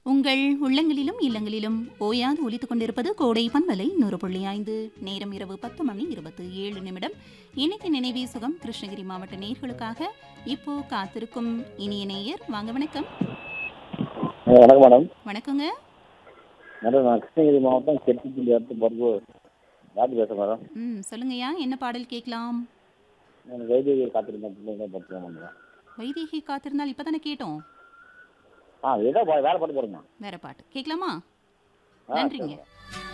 உங்கள் உள்ளங்களிலும் இல்லங்களிலும் ஓயாது ஒலித்துக் கொண்டிருப்பது கோடை பண்பலை நூறு புள்ளி ஐந்து நேரம் இரவு பத்து மணி இருபத்தி ஏழு நிமிடம் இன்னைக்கு நினைவே சுகம் கிருஷ்ணகிரி மாவட்ட நேர்களுக்காக இப்போ காத்திருக்கும் இனிய நேயர் வாங்க வணக்கம் ஆ, வணக்கம் மேடம் வணக்கங்க மேடம் நான் கிருஷ்ணகிரி மாவட்டம் செட்டிப்பள்ளி அடுத்து பொறுப்பு யார் பேசுகிறேன் மேடம் ம் சொல்லுங்கய்யா என்ன பாடல் கேட்கலாம் நான் வைத்திய காத்திருந்தேன் பிள்ளைங்க பத்துருவேன் மேடம் வைதேகி காத்திருந்தால் இப்பதானே கேட்டோம் ஆ ஏதோ பா- வேலை பாட்டு போடுங்க வேற பாட்டு கேட்கலாமா ஆ, நன்றிங்க சரி.